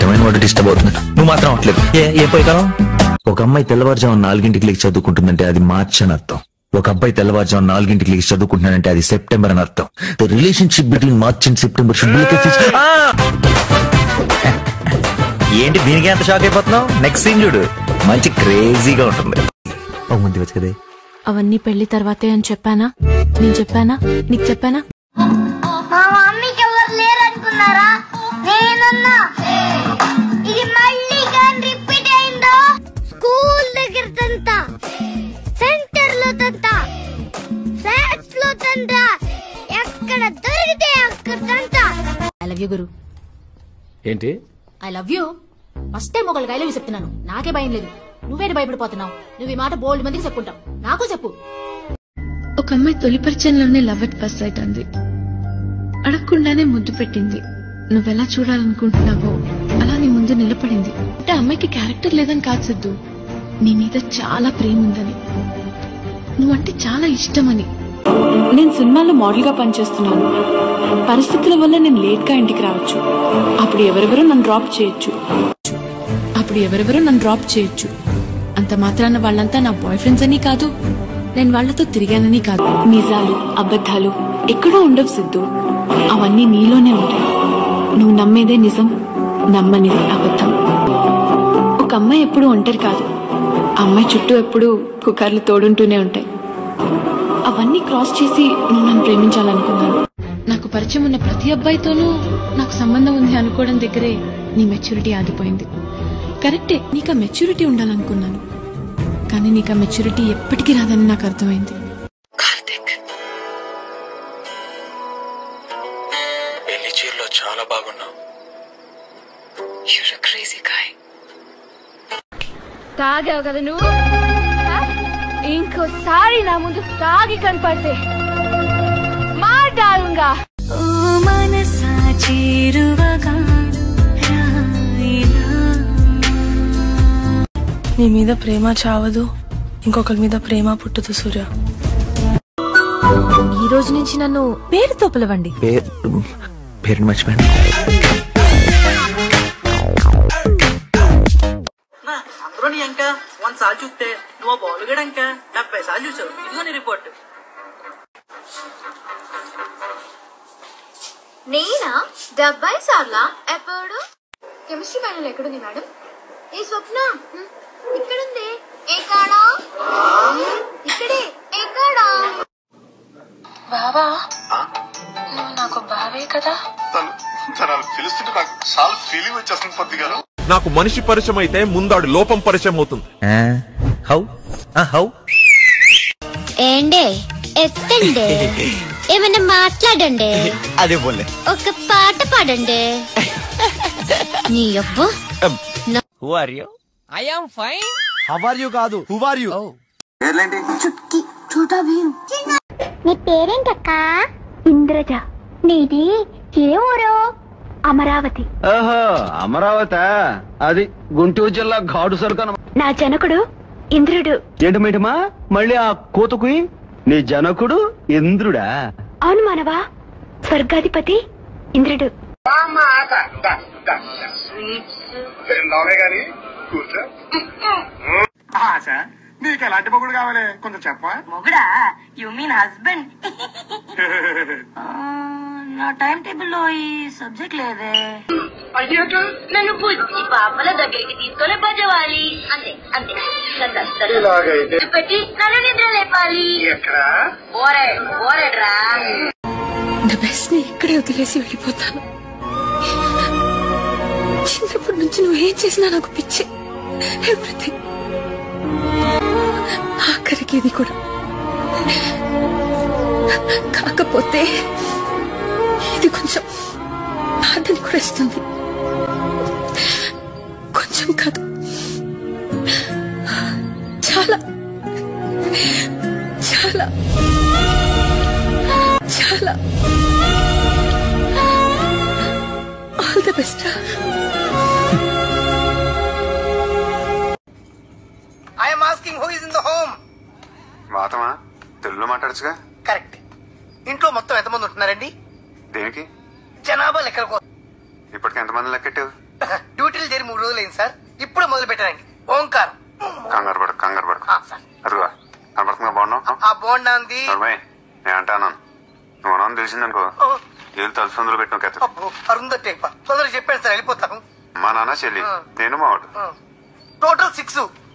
ఇష్టమైన వాడు డిస్టర్బ్ అవుతున్నాడు నువ్వు మాత్రం అవట్లేదు ఏ ఏ పోయి కాలం ఒక అమ్మాయి తెల్లవారుజాము నాలుగింటికి లేచి చదువుకుంటుందంటే అది మార్చ్ అని అర్థం ఒక అబ్బాయి తెల్లవారుజాము నాలుగింటికి లేచి చదువుకుంటున్నాడంటే అది సెప్టెంబర్ అని అర్థం the relationship between March and September should ఏంటి దీనికి ఎంత షాక్ అయిపోతున్నావు నెక్స్ట్ సీన్ చూడు మంచి క్రేజీగా ఉంటుంది ఓ ముందు వచ్చు కదే అవన్నీ పెళ్లి తర్వాతే అని చెప్పానా నేను చెప్పానా నీకు చెప్పానా మా మమ్మీకి ఎవరు లేరనుకున్నారా నేనున్నా ఇది మళ్ళీ కానీ రిపీట్ అయిందో స్కూల్ దగ్గర తంతా సెంటర్ లో తంతా ఫ్లాట్స్ లో తంతా ఎక్కడ దొరికితే అక్కడ తంతా ఐ లవ్ యూ గురు ఏంటి I love you first time ఒకళ్ళకి ఐ లవ్ యూ చెప్తున్నాను నాకే భయం లేదు నువ్వేటి భయపడిపోతున్నావు నువ్వు ఈ మాట బోల్డ్ మందికి చెప్పుకుంటావు నాకు చెప్పు ఒక అమ్మాయి తొలి పరిచయంలోనే లవ్ అట్ ఫస్ట్ సైట్ అంది అడగకుండానే ముద్దు పెట్టింది నువ్వెలా చూడాలనుకుంటున్నావో అలా నీ ముందు నిలబడింది అంటే ఆ అమ్మాయికి క్యారెక్టర్ లేదని కాదు సిద్ధు నీ మీద చాలా ప్రేమ ఉందని నువ్వంటే చాలా ఇష్టమని నేను సినిమాల్లో మోడల్ గా పనిచేస్తున్నాను పరిస్థితుల వల్ల నేను లేట్ గా ఇంటికి రావచ్చు అప్పుడు ఎవరెవరో నన్ను డ్రాప్ చేయొచ్చు అప్పుడు ఎవరెవరో నన్ను డ్రాప్ చేయొచ్చు అంత మాత్రాన వాళ్ళంతా నా బాయ్ ఫ్రెండ్స్ అని కాదు నేను వాళ్ళతో తిరిగానని కాదు నిజాలు అబద్ధాలు ఎక్కడో ఉండవు సిద్ధు అవన్నీ నీలోనే ఉంటాయి నువ్వు నమ్మేదే నిజం నమ్మనిదే అబద్ధం ఒక అమ్మాయి ఎప్పుడూ ఒంటరి కాదు ఆ అమ్మాయి చుట్టూ ఎప్పుడూ పుకార్లు తోడుంటూనే ఉంటాయి అవన్నీ క్రాస్ చేసి నువ్వు నన్ను ప్రేమించాలనుకున్నాను నాకు పరిచయం ఉన్న ప్రతి అబ్బాయితోనూ నాకు సంబంధం ఉంది అనుకోవడం దగ్గరే నీ మెచ్యూరిటీ ఆగిపోయింది కరెక్టే నీకు ఆ మెచ్యూరిటీ ఉండాలనుకున్నాను కానీ నీకు ఆ మెచ్యూరిటీ ఎప్పటికీ రాదని నాకు అర్థమైంది పెళ్లి చీరలో చాలా బాగున్నావు తాగావు కదా నువ్వు ఆ? ఇంకోసారి నా ముందు తాగి కనపడితే మాట్లాడుగా నీ మీద ప్రేమ చావదు ఇంకొకరి మీద ప్రేమ పుట్టదు సూర్య ఈ రోజు నుంచి నన్ను పేరుతో పిలవండి పేరు పేరుని మర్చిపోయాను అందరూ నీ అంక వంద సార్లు చూస్తే నువ్వు బాలుగడ అంక డెబ్బై సార్లు చూసావు ఇదిగో నీ రిపోర్ట్ నేనా డెబ్బై సార్లా ఎప్పుడు కెమిస్ట్రీ ఫైనల్ ఎక్కడుంది మేడం ఏ స్వప్న ఇక్కడుంది ఏ కాడా ఇక్కడే ఏ కాడా బావా నువ్వు నాకు బావే కదా తను తను అలా పిలుస్తుంటే నాకు చాలా ఫీలింగ్ వచ్చేస్తుంది పొద్దుగా నాకు మనిషి పరిచయం అయితే ముందాడు లోపం పరిచయం అవుతుంది హౌ హౌ ఏండే ఎత్తండి ఏమైనా మాట్లాడండి అదే బోలే ఒక పాట పాడండి నీ అబ్బు who are you Chutki Chhota Bheem నీ పేరేంటక్క ఇంద్రజ నీది ఏ ఊరు అమరావతి ఓహో అమరావతి అది గుంటూరు జిల్లా ఘాటు సరుకు నా జనకుడు ఇంద్రుడు ఏంటి మేటమా మళ్ళీ ఆ కూతకు నీ జనకుడు ఇంద్రుడా అవును మానవా స్వర్గాధిపతి ఇంద్రుడు తిందామే గాని కూర్చో ఆశ నీకు ఎలాంటి మొగుడు కావాలి కొంచెం చెప్పా మొగుడా యు మీన్ హస్బెండ్ నా టైం టేబుల్ లో ఈ సబ్జెక్ట్ లేదే నన్ను బుజ్జి పాపల దగ్గరికి తీసుకొని బజవాలి అంతే అంతే ఇలాగైతే పెట్టి నన్ను నిద్ర లేపాలి ఎక్కడ ఓరే ఓరేడ్రా నా బెస్ట్ ని ఇక్కడే వదిలేసి వెళ్ళిపోతాను చిన్నప్పటి నుంచి నువ్వు ఏం చేసినా నాకు పిచ్చి ఎవ్రీథింగ్ ఆఖరికి ఇది కూడా కాకపోతే ఇది కొంచెం బాధని కూడా ఇస్తుంది కొంచెం కాదు చాలా చాలా చాలా all the best I'm asking who is in the home మాతమా తెలుగులో మాట్లాడచ్చుగా కరెక్ట్ ఇంట్లో మొత్తం ఎంతమంది ఉంటున్నారండి దేనికి జనాభా లెక్కల కోసం ఇప్పటికి ఎంతమంది లెక్కెట్టావు డ్యూటీలు రోజులైంది సార్ ఇప్పుడు మొదలు పెట్టానండి ఓంకారం కంగారు పడకు కంగారు పడకు ఆ, సార్ అదిగో కనపడుతుందా బాగున్నావు ఆ బోండాంది నర్మయ్ నేను అంటాను నువ్వు అన్నాను తెలిసిందనుకో ఓ, ఏళ్ళు తలుసుందులో పెట్టిన కథ అబ్బో అరుందట్టే తొందరగా చెప్పాను సార్ వెళ్ళిపోతాను మా నాన్న చెల్లి ఆ. నేను మావాడు టోటల్ సిక్స్